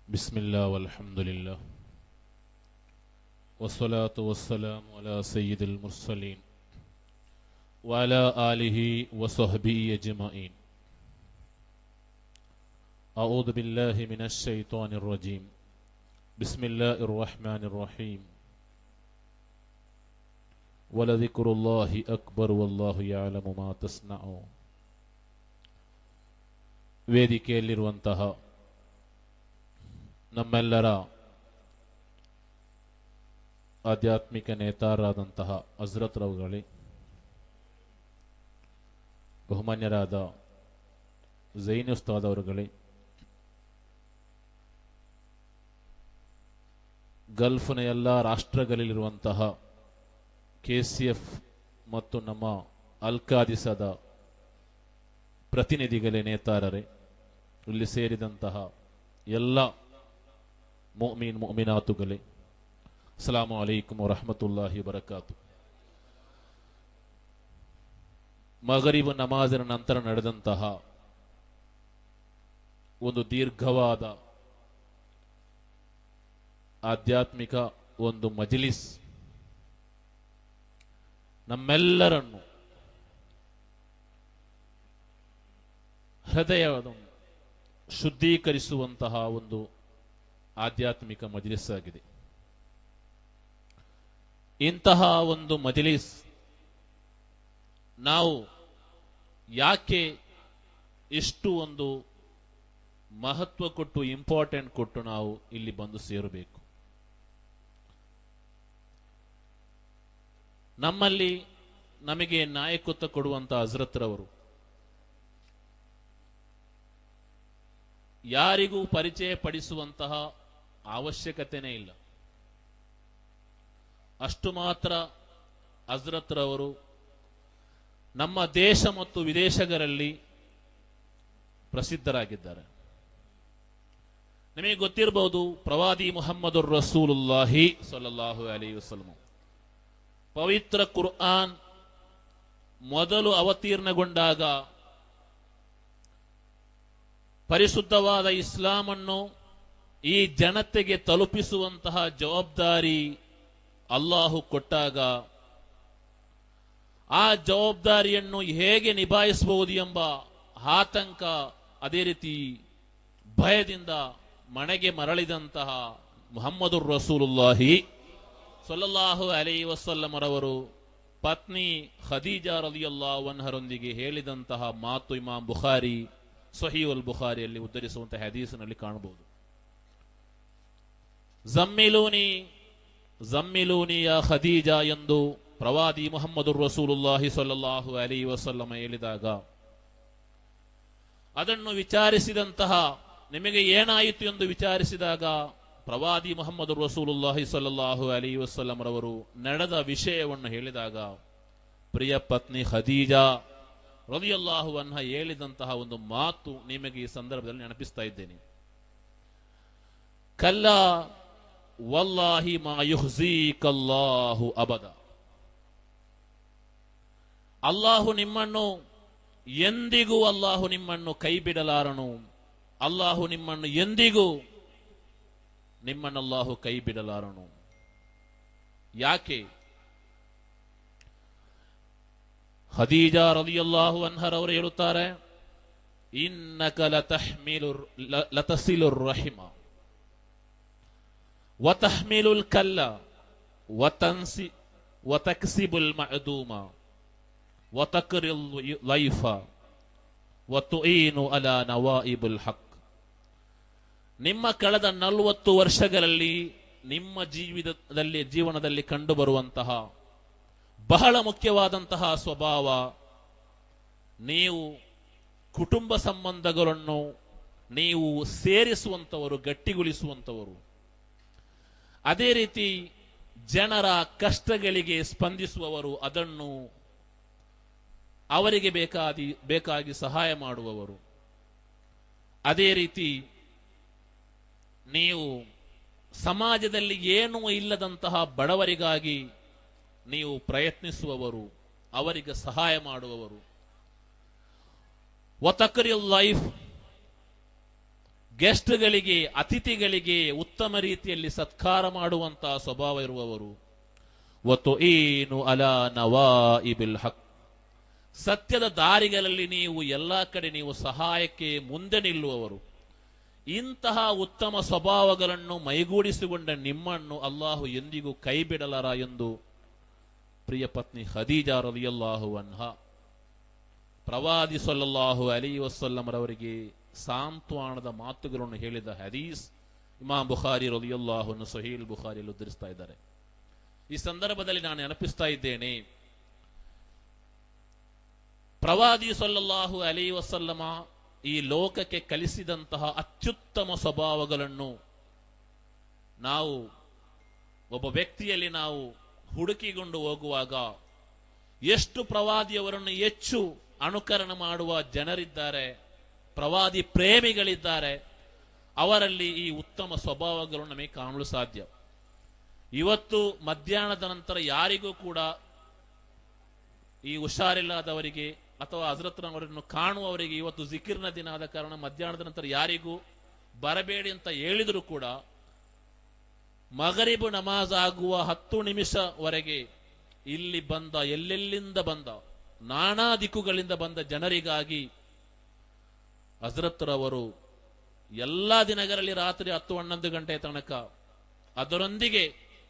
بسم الله والحمد لله والصلاة والسلام على سيد المرسلين وعلى آله وصحبه أجمعين أعوذ بالله من الشيطان الرجيم بسم الله الرحمن الرحيم ولذكر الله أكبر والله يعلم ما تصنعون ವೇದಿಕೆಯಲ್ಲಿರುವಂತಹ ನಮ್ಮೆಲ್ಲರ ಆಧ್ಯಾತ್ಮಿಕ ನೇತಾರರಾದಂತಹ ಹಜರತ್ ರವುಗಳೇ ಬಹುಮಾನ್ಯರಾದ ಜೈನ್ ಉಸ್ತಾದ್ ಅವರುಗಳೇ ಗಲ್ಫ್ನ ಎಲ್ಲ ರಾಷ್ಟ್ರಗಳಲ್ಲಿರುವಂತಹ ಕೆ ಸಿ ಎಫ್ ಮತ್ತು ನಮ್ಮ ಅಲ್ಕಾದಿಸದ ಪ್ರತಿನಿಧಿಗಳೇ ನೇತಾರರೇ ಇಲ್ಲಿ ಸೇರಿದಂತಹ ಎಲ್ಲ ಮೊಮೀನ್ ಮೊಮಿನಾತುಗಳೇ ಅಸ್ಸಲಾಮು ಅಲೈಕುಮ್ ವರಹಮತುಲ್ಲಾಹಿ ಬರಕಾತು ಮಗರಿಬ್ ನಮಾಜಿನ ನಂತರ ನಡೆದಂತಹ ಒಂದು ದೀರ್ಘವಾದ ಆಧ್ಯಾತ್ಮಿಕ ಒಂದು ಮಜಲಿಸ್ ನಮ್ಮೆಲ್ಲರನ್ನು ಹೃದಯವನ್ನು ಶುದ್ಧೀಕರಿಸುವಂತಹ ಒಂದು ಆಧ್ಯಾತ್ಮಿಕ ಮಜಲಿಸ್ ಆಗಿದೆ ಇಂತಹ ಒಂದು ಮಜಲಿಸ್ ನಾವು ಯಾಕೆ ಎಷ್ಟು ಒಂದು ಮಹತ್ವ ಕೊಟ್ಟು ಇಂಪಾರ್ಟೆಂಟ್ ಕೊಟ್ಟು ನಾವು ಇಲ್ಲಿ ಬಂದು ಸೇರಬೇಕು ನಮ್ಮಲ್ಲಿ ನಮಗೆ ನಾಯಕತ್ವ ಕೊಡುವಂತಹ ಹಜರತ್ರವರು ಯಾರಿಗೂ ಪರಿಚಯ ಪಡಿಸುವಂತಹ ಅವಶ್ಯಕತೆನೇ ಇಲ್ಲ ಅಷ್ಟು ಮಾತ್ರ ಹಜರತ್ರವರು ನಮ್ಮ ದೇಶ ಮತ್ತು ವಿದೇಶಗಳಲ್ಲಿ ಪ್ರಸಿದ್ಧರಾಗಿದ್ದಾರೆ ನಿಮಗೆ ಗೊತ್ತಿರಬಹುದು ಪ್ರವಾದಿ ಮುಹಮ್ಮದ್ ರಸೂಲುಲ್ಲಾಹಿ ಸಲ್ಲಲ್ಲಾಹು ಅಲಿ ವಸಲ್ಮ ಪವಿತ್ರ ಕುರ್ಆನ್ ಮೊದಲು ಅವತೀರ್ಣಗೊಂಡಾಗ ಪರಿಶುದ್ಧವಾದ ಇಸ್ಲಾಮನ್ನು ಈ ಜನತೆಗೆ ತಲುಪಿಸುವಂತಹ ಜವಾಬ್ದಾರಿ ಅಲ್ಲಾಹು ಕೊಟ್ಟಾಗ ಆ ಜವಾಬ್ದಾರಿಯನ್ನು ಹೇಗೆ ನಿಭಾಯಿಸಬಹುದು ಎಂಬ ಆತಂಕ ಅದೇ ರೀತಿ ಭಯದಿಂದ ಮನೆಗೆ ಮರಳಿದಂತಹ ಮುಹಮ್ಮದು ರಸೂಲುಲ್ಲಾಹಿ ಸೊಲ್ಲಲ್ಲಾಹು ಅಲೈ ವಸಲ್ಲಮರವರು ಪತ್ನಿ ಖದೀಜಾ ರಲಿಯಲ್ಲಾವನ್ಹರೊಂದಿಗೆ ಹೇಳಿದಂತಹ ಮಾತು ಇಮಾಮ್ ಬುಖಾರಿ ಸಹೀಲ್ ಬುಖಾರಿಯಲ್ಲಿ ಉദ്ധರಿಸುವಂತಹ ಹದೀಸಿನಲ್ಲಿ ಕಾಣಬಹುದು ಜಮ್ಮಿಲೂನಿ ಜಮ್ಮಿಲೂನಿಯ ಖದೀಜಾ ಎಂದು ಪ್ರವಾದಿ ಮುಹಮ್ಮದು ರಸೂಲುಲ್ಲಾಹಿ ಸೊಲ್ಲಾಹು ಅಲಿ ವಸಲ್ಲಮ ಹೇಳಿದಾಗ ಅದನ್ನು ವಿಚಾರಿಸಿದಂತಹ ನಿಮಗೆ ಏನಾಯಿತು ಎಂದು ವಿಚಾರಿಸಿದಾಗ ಪ್ರವಾದಿ ಮುಹಮ್ಮದು ರಸೂಲುಲ್ಲಾಹಿ ಸೊಲ್ಲಾಹು ಅಲಿ ವಸಲ್ಲಮರವರು ನಡೆದ ವಿಷಯವನ್ನು ಹೇಳಿದಾಗ ಪ್ರಿಯ ಪತ್ನಿ ಖದೀಜಾ ರವಿಯಲ್ಲಾಹು ಅನ್ಹ ಹೇಳಿದಂತಹ ಒಂದು ಮಾತು ನಿಮಗೆ ಈ ಸಂದರ್ಭದಲ್ಲಿ ನೆನಪಿಸ್ತಾ ಇದ್ದೇನೆ ಕಲ್ಲ ವಲ್ಲಾಹಿ ಮಾ ಯುಹ್ಜೀಕಲ್ಲಾಹು ಅಬದ ಅಲ್ಲಾಹು ನಿಮ್ಮನ್ನು ಎಂದಿಗೂ ಅಲ್ಲಾಹು ನಿಮ್ಮನ್ನು ಕೈ ಬಿಡಲಾರನು ಅಲ್ಲಾಹು ನಿಮ್ಮನ್ನು ಎಂದಿಗೂ ನಿಮ್ಮನ್ನಲ್ಲಾಹು ಕೈ ಬಿಡಲಾರನು ಯಾಕೆ ಹದೀಜಾ ರಲಿಯಲ್ಲಾಹು ಅನ್ಹರವರು ಹೇಳುತ್ತಾರೆ ಇನ್ನಕ ಲತಹ್ಮಿಲು ಲತಸಿಲು ರಹಿಮ ವತಹ್ಮಿಲುಲ್ ಕಲ್ಲ ವತನ್ಸಿ ವತಕ್ಸಿಬುಲ್ ಮಅದೂಮ ವತಕ್ರಿಲ್ ಲೈಫ ವತುഈನು ಅಲಾ ನವಾಯಿಬುಲ್ ಹಕ್ ನಿಮ್ಮ ಕಳೆದ ನಲವತ್ತು ವರ್ಷಗಳಲ್ಲಿ ನಿಮ್ಮ ಜೀವಿತದಲ್ಲಿ ಜೀವನದಲ್ಲಿ ಕಂಡುಬರುವಂತಹ ಬಹಳ ಮುಖ್ಯವಾದಂತಹ ಸ್ವಭಾವ ನೀವು ಕುಟುಂಬ ಸಂಬಂಧಗಳನ್ನು ನೀವು ಸೇರಿಸುವಂತವರು ಗಟ್ಟಿಗೊಳಿಸುವಂತವರು ಅದೇ ರೀತಿ ಜನರ ಕಷ್ಟಗಳಿಗೆ ಸ್ಪಂದಿಸುವವರು ಅದನ್ನು ಅವರಿಗೆ ಬೇಕಾದಿ ಬೇಕಾಗಿ ಸಹಾಯ ಮಾಡುವವರು ಅದೇ ರೀತಿ ನೀವು ಸಮಾಜದಲ್ಲಿ ಏನೂ ಇಲ್ಲದಂತಹ ಬಡವರಿಗಾಗಿ ನೀವು ಪ್ರಯತ್ನಿಸುವವರು ಅವರಿಗೆ ಸಹಾಯ ಮಾಡುವವರು ವತಕರಿ ಲೈಫ್ ಗೆಸ್ಟ್ಗಳಿಗೆ ಅತಿಥಿಗಳಿಗೆ ಉತ್ತಮ ರೀತಿಯಲ್ಲಿ ಸತ್ಕಾರ ಮಾಡುವಂತಹ ಸ್ವಭಾವ ಇರುವವರು ಒತ್ತು ಏನು ಅಲ ನವಾಯಿಬಿಲ್ ಹಕ್ ಸತ್ಯದ ದಾರಿಗಳಲ್ಲಿ ನೀವು ಎಲ್ಲಾ ಕಡೆ ನೀವು ಸಹಾಯಕ್ಕೆ ಮುಂದೆ ನಿಲ್ಲುವವರು ಇಂತಹ ಉತ್ತಮ ಸ್ವಭಾವಗಳನ್ನು ಮೈಗೂಡಿಸಿಕೊಂಡ ನಿಮ್ಮನ್ನು ಅಲ್ಲಾಹು ಎಂದಿಗೂ ಕೈ ಬಿಡಲಾರ ಎಂದು ಪ್ರಿಯ ಪತ್ನಿ ಖದೀಜಾ ರಲಿಯಲ್ಲಾಹು ಅನ್ಹ ಪ್ರವಾದಿ ಸೊಲ್ಲಲ್ಲಾಹು ಅಲಿ ವಸಲ್ಲಮರವರಿಗೆ ಸಾಂತ್ವನದ ಮಾತುಗಳನ್ನು ಹೇಳಿದ ಹದೀಸ್ ಇಮಾಮ್ ಬುಖಾರಿ ರಲಿಯಲ್ಲಾಹುನ್ನು ಸಹೀಲ್ ಬುಖಾರಿಯಲ್ಲಿ ಉദ്ധರಿಸ್ತಾ ಇದ್ದಾರೆ ಈ ಸಂದರ್ಭದಲ್ಲಿ ನಾನು ನೆನಪಿಸ್ತಾ ಇದ್ದೇನೆ ಪ್ರವಾದಿ ಸೊಲ್ಲಲ್ಲಾಹು ಅಲಿ ವಸಲ್ಲಮ ಈ ಲೋಕಕ್ಕೆ ಕಲಿಸಿದಂತಹ ಅತ್ಯುತ್ತಮ ಸ್ವಭಾವಗಳನ್ನು ನಾವು ಒಬ್ಬ ವ್ಯಕ್ತಿಯಲ್ಲಿ ನಾವು ಹುಡುಕಿಕೊಂಡು ಹೋಗುವಾಗ ಎಷ್ಟು ಪ್ರವಾದಿಯವರನ್ನು ಹೆಚ್ಚು ಅನುಕರಣ ಮಾಡುವ ಜನರಿದ್ದಾರೆ ಪ್ರವಾದಿ ಪ್ರೇಮಿಗಳಿದ್ದಾರೆ ಅವರಲ್ಲಿ ಈ ಉತ್ತಮ ಸ್ವಭಾವಗಳು ನಮಗೆ ಕಾಣಲು ಸಾಧ್ಯ ಇವತ್ತು ಮಧ್ಯಾಹ್ನದ ನಂತರ ಯಾರಿಗೂ ಕೂಡ ಈ ಹುಷಾರಿಲ್ಲದವರಿಗೆ ಅಥವಾ ಹಜರತ್ನವರನ್ನು ಕಾಣುವವರಿಗೆ ಇವತ್ತು ಜಿಕಿರ್ನ ದಿನ ಆದ ಕಾರಣ ಮಧ್ಯಾಹ್ನದ ನಂತರ ಯಾರಿಗೂ ಬರಬೇಡಿ ಅಂತ ಹೇಳಿದರೂ ಕೂಡ ಮಗರಿಬು ನಮಾಜ್ ಆಗುವ ಹತ್ತು ನಿಮಿಷವರೆಗೆ ಇಲ್ಲಿ ಬಂದ ಎಲ್ಲೆಲ್ಲಿಂದ ಬಂದ ನಾನಾ ದಿಕ್ಕುಗಳಿಂದ ಬಂದ ಜನರಿಗಾಗಿ ಹಜರತ್ರವರು ಎಲ್ಲಾ ದಿನಗಳಲ್ಲಿ ರಾತ್ರಿ ಹತ್ತು ಹನ್ನೊಂದು ಗಂಟೆ ತನಕ ಅದರೊಂದಿಗೆ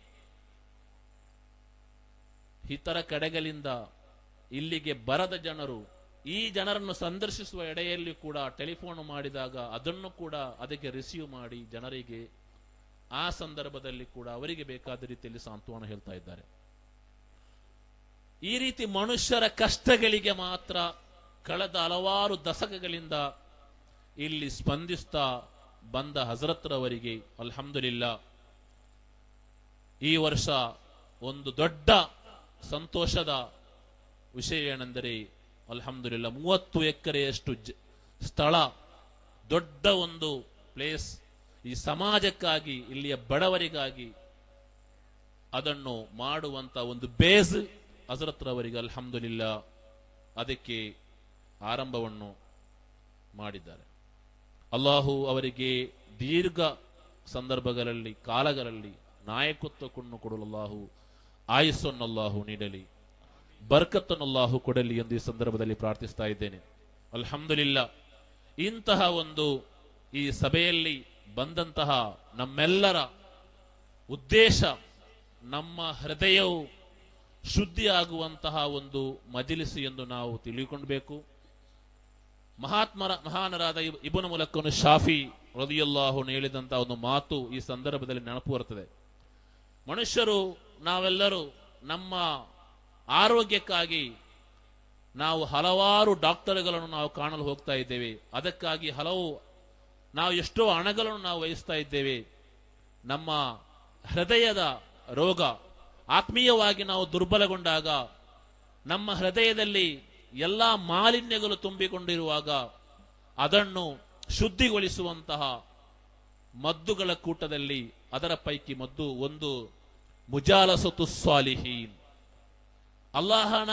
ಇತರ ಕಡೆಗಳಿಂದ ಇಲ್ಲಿಗೆ ಬರದ ಜನರು ಈ ಜನರನ್ನು ಸಂದರ್ಶಿಸುವ ಎಡೆಯಲ್ಲಿ ಕೂಡ ಟೆಲಿಫೋನ್ ಮಾಡಿದಾಗ ಅದನ್ನು ಕೂಡ ಅದಕ್ಕೆ ರಿಸೀವ್ ಮಾಡಿ ಜನರಿಗೆ ಆ ಸಂದರ್ಭದಲ್ಲಿ ಕೂಡ ಅವರಿಗೆ ಬೇಕಾದ ರೀತಿಯಲ್ಲಿ ಸಾಂತ್ವನ ಹೇಳ್ತಾ ಇದ್ದಾರೆ ಈ ರೀತಿ ಮನುಷ್ಯರ ಕಷ್ಟಗಳಿಗೆ ಮಾತ್ರ ಕಳೆದ ಹಲವಾರು ದಶಕಗಳಿಂದ ಇಲ್ಲಿ ಸ್ಪಂದಿಸ್ತಾ ಬಂದ ಹಜರತ್ರವರಿಗೆ ಅಲ್ಹಮ್ದುಲಿಲ್ಲ ಈ ವರ್ಷ ಒಂದು ದೊಡ್ಡ ಸಂತೋಷದ ವಿಷಯ ಏನೆಂದರೆ ಅಲ್ಹಮ್ದುಲಿಲ್ಲ ಮೂವತ್ತು ಎಕರೆಯಷ್ಟು ಜ- ಸ್ಥಳ ದೊಡ್ಡ ಒಂದು ಪ್ಲೇಸ್ ಈ ಸಮಾಜಕ್ಕಾಗಿ ಇಲ್ಲಿಯ ಬಡವರಿಗಾಗಿ ಅದನ್ನು ಮಾಡುವಂತ ಒಂದು ಬೇಸ್ ಹಜರತ್ರವರಿಗೆ ಅಲ್ಹಮ್ದುಲಿಲ್ಲ ಅದಕ್ಕೆ ಆರಂಭವನ್ನು ಮಾಡಿದ್ದಾರೆ ಅಲ್ಲಾಹು ಅವರಿಗೆ ದೀರ್ಘ ಸಂದರ್ಭಗಳಲ್ಲಿ ಕಾಲಗಳಲ್ಲಿ ನಾಯಕತ್ವವನ್ನು ಕೊಡಲು ಅಲ್ಲಾಹು ಆಯಸ್ಸನ್ನಲ್ಲಾಹು ನೀಡಲಿ ಬರ್ಕತ್ತನ್ನಲ್ಲಾಹು ಕೊಡಲಿ ಎಂದು ಈ ಸಂದರ್ಭದಲ್ಲಿ ಪ್ರಾರ್ಥಿಸ್ತಾ ಇದ್ದೇನೆ ಅಲ್ಹಮ್ದುಲಿಲ್ಲ ಇಂತಹ ಒಂದು ಈ ಸಭೆಯಲ್ಲಿ ಬಂದಂತಹ ನಮ್ಮೆಲ್ಲರ ಉದ್ದೇಶ ನಮ್ಮ ಹೃದಯವು ಶುದ್ಧಿಯಾಗುವಂತಹ ಒಂದು ಮಜಿಲಿಸು ಎಂದು ನಾವು ತಿಳಿದುಕೊಳ್ಬೇಕು ಮಹಾತ್ಮರ ಮಹಾನರಾದ ಇಬ್- ಇಬ್ನು ಮೂಲಕನು ಶಾಫಿ ರದಿಯಲ್ಲಾಹು ಹೇಳಿದಂತಹ ಒಂದು ಮಾತು ಈ ಸಂದರ್ಭದಲ್ಲಿ ನೆನಪು ಬರುತ್ತದೆ ಮನುಷ್ಯರು ನಾವೆಲ್ಲರೂ ನಮ್ಮ ಆರೋಗ್ಯಕ್ಕಾಗಿ ನಾವು ಹಲವಾರು ಡಾಕ್ಟರ್ಗಳನ್ನು ನಾವು ಕಾಣಲು ಹೋಗ್ತಾ ಇದ್ದೇವೆ ಅದಕ್ಕಾಗಿ ಹಲವು ನಾವು ಎಷ್ಟೋ ಹಣಗಳನ್ನು ನಾವು ವಹಿಸ್ತಾ ಇದ್ದೇವೆ ನಮ್ಮ ಹೃದಯದ ರೋಗ ಆತ್ಮೀಯವಾಗಿ ನಾವು ದುರ್ಬಲಗೊಂಡಾಗ ನಮ್ಮ ಹೃದಯದಲ್ಲಿ ಎಲ್ಲಾ ಮಾಲಿನ್ಯಗಳು ತುಂಬಿಕೊಂಡಿರುವಾಗ ಅದನ್ನು ಶುದ್ಧಿಗೊಳಿಸುವಂತಹ ಮದ್ದುಗಳ ಕೂಟದಲ್ಲಿ ಅದರ ಪೈಕಿ ಮದ್ದು ಒಂದು ಮುಜಾಲಸತು ಸ್ವಾಲಿಹೀನ್ ಅಲ್ಲಾಹನ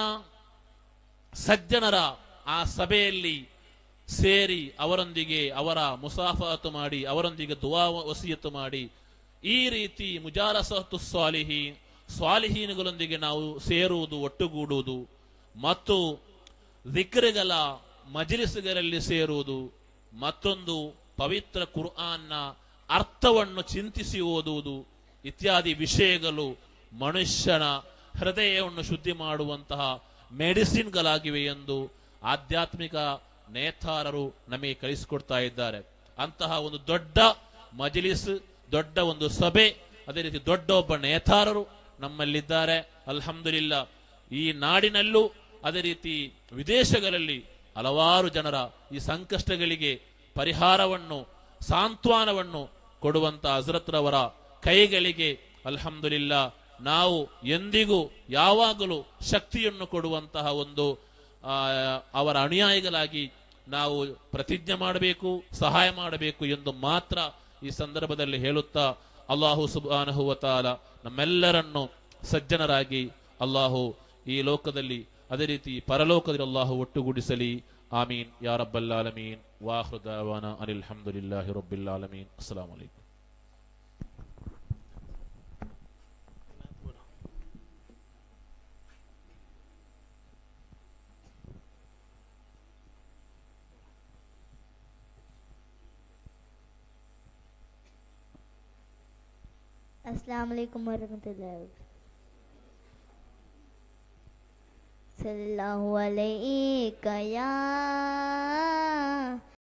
ಸಜ್ಜನರ ಆ ಸಭೆಯಲ್ಲಿ ಸೇರಿ ಅವರೊಂದಿಗೆ ಅವರ ಮುಸಾಫಾತು ಮಾಡಿ ಅವರೊಂದಿಗೆ ದುವಾ ವಸಿಯತ್ತು ಮಾಡಿ ಈ ರೀತಿ ಮುಜಾಲಸತು ಸ್ವಾಲಿಹೀನ್ ಸ್ವಾಲಿಹೀನ್ಗಳೊಂದಿಗೆ ನಾವು ಸೇರುವುದು ಒಟ್ಟುಗೂಡುವುದು ಮತ್ತು ವಿಕ್ರಗಳ ಮಜಲಿಸುಗಳಲ್ಲಿ ಸೇರುವುದು ಮತ್ತೊಂದು ಪವಿತ್ರ ಕುರ್ಆನ್ನ ಅರ್ಥವನ್ನು ಚಿಂತಿಸಿ ಓದುವುದು ಇತ್ಯಾದಿ ವಿಷಯಗಳು ಮನುಷ್ಯನ ಹೃದಯವನ್ನು ಶುದ್ಧಿ ಮಾಡುವಂತಹ ಮೆಡಿಸಿನ್ಗಳಾಗಿವೆ ಎಂದು ಆಧ್ಯಾತ್ಮಿಕ ನೇತಾರರು ನಮಗೆ ಕಲಿಸಿಕೊಡ್ತಾ ಇದ್ದಾರೆ ಅಂತಹ ಒಂದು ದೊಡ್ಡ ಮಜಲಿಸ್ ದೊಡ್ಡ ಒಂದು ಸಭೆ ಅದೇ ರೀತಿ ದೊಡ್ಡ ಒಬ್ಬ ನೇತಾರರು ನಮ್ಮಲ್ಲಿದ್ದಾರೆ ಅಲ್ಹಮ್ದುಲಿಲ್ಲ ಈ ನಾಡಿನಲ್ಲೂ ಅದೇ ರೀತಿ ವಿದೇಶಗಳಲ್ಲಿ ಹಲವಾರು ಜನರ ಈ ಸಂಕಷ್ಟಗಳಿಗೆ ಪರಿಹಾರವನ್ನು ಸಾಂತ್ವನವನ್ನು ಕೊಡುವಂತ ಹಜರತ್ರವರ ಕೈಗಳಿಗೆ ಅಲ್ಹಮ್ದುಲಿಲ್ಲ ನಾವು ಎಂದಿಗೂ ಯಾವಾಗಲೂ ಶಕ್ತಿಯನ್ನು ಕೊಡುವಂತಹ ಒಂದು ಆ, ಅವರ ಅನುಯಾಯಿಗಳಾಗಿ ನಾವು ಪ್ರತಿಜ್ಞೆ ಮಾಡಬೇಕು ಸಹಾಯ ಮಾಡಬೇಕು ಎಂದು ಮಾತ್ರ ಈ ಸಂದರ್ಭದಲ್ಲಿ ಹೇಳುತ್ತಾ ಅಲ್ಲಾಹು ಸುಬ್ಹಾನಹು ವತಾಲ ನಮ್ಮೆಲ್ಲರನ್ನು ಸಜ್ಜನರಾಗಿ ಅಲ್ಲಾಹು ಈ ಲೋಕದಲ್ಲಿ ಅದೇ ರೀತಿ ಪರಲೋಕದಲ್ಲಿ ಅಲ್ಲಾಹು ಒಟ್ಟುಗೂಡಿಸಲಿ آمين يا رب العالمين وآخر دعوانا أن الحمد لله رب العالمين السلام عليكم अस्सलाम वालेकुम वरहमतुल्लाहि सल्लल्लाहु अलैहि या